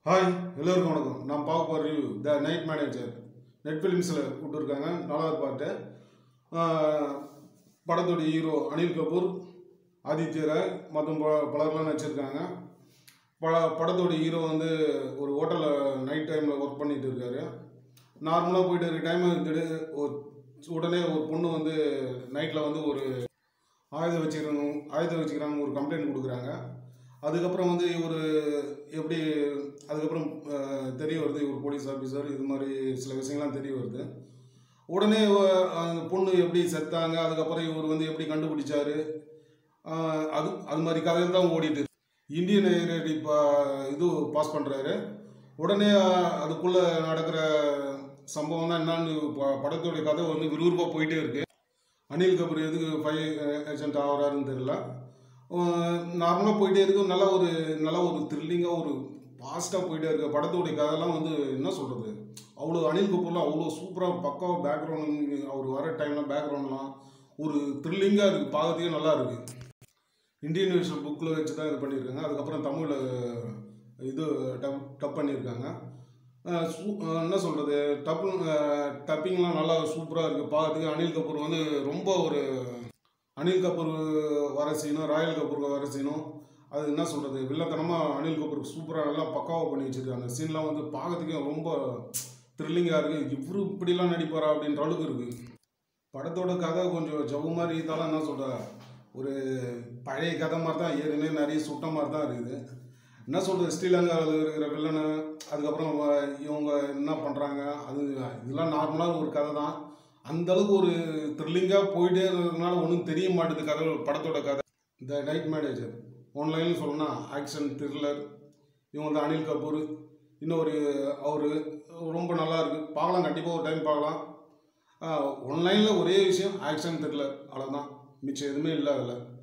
Hi எல்லோருக்கும் வணக்கம் நான் பார்க்க போகிற ரிவ்யூ த நைட் மேனேஜர் நெட் ஃபிலிம்ஸில் கூப்பிட்டுருக்காங்க நாலாவது பாட்டு ஆஹ், படத்தோட ஹீரோ அனில் கபூர் ஆதித்ய ராய் மற்றும் ப- பலர்லாம் நடிச்சிருக்காங்க பட படத்தோட ஹீரோ வந்து ஒரு ஹோட்டலில் நைட் டைமில் ஒர்க் பண்ணிட்டு இருக்காரு நார்மலாக போயிட்டு இருக்க டைம் திடீர் ஒரு உடனே ஒரு பொண்ணு வந்து நைட்டில் வந்து ஒரு ஆயுதம் வச்சுக்கிறாங்க ஆயுதம் வச்சுக்கிறாங்க ஒரு கம்ப்ளைண்ட் கொடுக்குறாங்க அதுக்கப்புறம் வந்து இவர் எப்படி அதுக்கப்புறம் அஹ், தெரிய வருது இவர் போலீஸ் ஆஃபீஸர் இது மாதிரி சில விஷயங்கள்லாம் தெரிய வருது உடனே இவ- அந்த பொண்ணு எப்படி செத்தாங்க அதுக்கப்புறம் இவர் வந்து எப்படி கண்டுபிடிச்சாரு அஹ், அது அது மாதிரி கதையில் தான் ஓடிட்டு இருக்கு. இந்தியன் ஐடி பா இது பாஸ் பண்ணுறாரு உடனே அஹ், அதுக்குள்ளே நடக்கிற சம்பவம் தான் என்னன்னு ப- படத்தோடைய கதை வந்து விறுவிறுப்பாக போயிட்டே இருக்கு அனில் கபூர் எதுக்கு ஃபைவ் ஏஜென்ட் ஆகிறாருன்னு தெரியல நார்மலாக போயிட்டே இருக்கு நல்ல ஒரு நல்ல ஒரு த்ரில்லிங்காக ஒரு ஃபாஸ்ட்டாக போயிட்டே இருக்கு படத்தோடைய கதைலாம் வந்து என்ன சொல்கிறது அவ்வளோ அனில் கபூர்லாம் அவ்வளோ சூப்பராக பக்காவாக பேக்ரவுண்ட் அவர் வர டைம்லாம் பேக்ரவுண்ட்லாம் ஒரு த்ரில்லிங்காக இருக்குது பார்க்கறதுக்கே நல்லா இருக்குது இந்தியன் யூனிவர்சல் புக்கில் வச்சு தான் இது பண்ணியிருக்காங்க அதுக்கப்புறம் தமிழில் இது டப் டப் பண்ணியிருக்காங்க அஹ் சூ- அஹ் என்ன சொல்கிறது டப்பு டப்பிங்லாம் நல்லா சூப்பராக இருக்குது பார்க்கறதுக்கு அனில் கபூர் வந்து ரொம்ப ஒரு அனில் கபூர் வர சீனும் ராயல் கபூர் வர சீனும் அது என்ன சொல்கிறது வில்லத்தனமாக அனில் கபூர் சூப்பராக நல்லா பக்காவாக பண்ணி வச்சுருக்காங்க சீன்லாம் வந்து பார்க்கறதுக்கே ரொம்ப த்ரில்லிங்காக இருக்குது இவரு இப்படிலாம் நடிப்பாரா அப்படின்ற அளவுக்கு இருக்குது படத்தோட கதை கொஞ்சம் ஜவு மாதிரி இருந்தாலும் என்ன சொல்கிற ஒரு பழைய கதை மாதிரி தான் ஏற்கனவே நிறைய சுட்ட மாதிரி தான் இருக்குது என்ன சொல்கிறது ஸ்ரீலங்காவில் இருக்கிற வில்லனை அதுக்கப்புறம் வ- இவங்க என்ன பண்ணுறாங்க அது இதெல்லாம் நார்மலாக ஒரு கதை தான் அந்த அளவுக்கு ஒரு த்ரில்லிங்காக போயிட்டே இருக்கிறதுனால ஒன்றும் தெரிய மாட்டேது கதை படத்தோட கதை த நைட் மேனேஜர் ஒன்லைன் சொல்லணும்னா ஆக்ஷன் த்ரில்லர் இவங்க தான் அனில் கபூர் இன்னொரு அவர் ரொம்ப நல்லா இருக்கு பார்க்கலாம் கண்டிப்பாக ஒரு டைம் பார்க்கலாம் ஒன்லைனில் ஒரே விஷயம் ஆக்ஷன் த்ரில்லர் அவ்வளோதான் மிச்சம் எதுவுமே இல்லை அதில்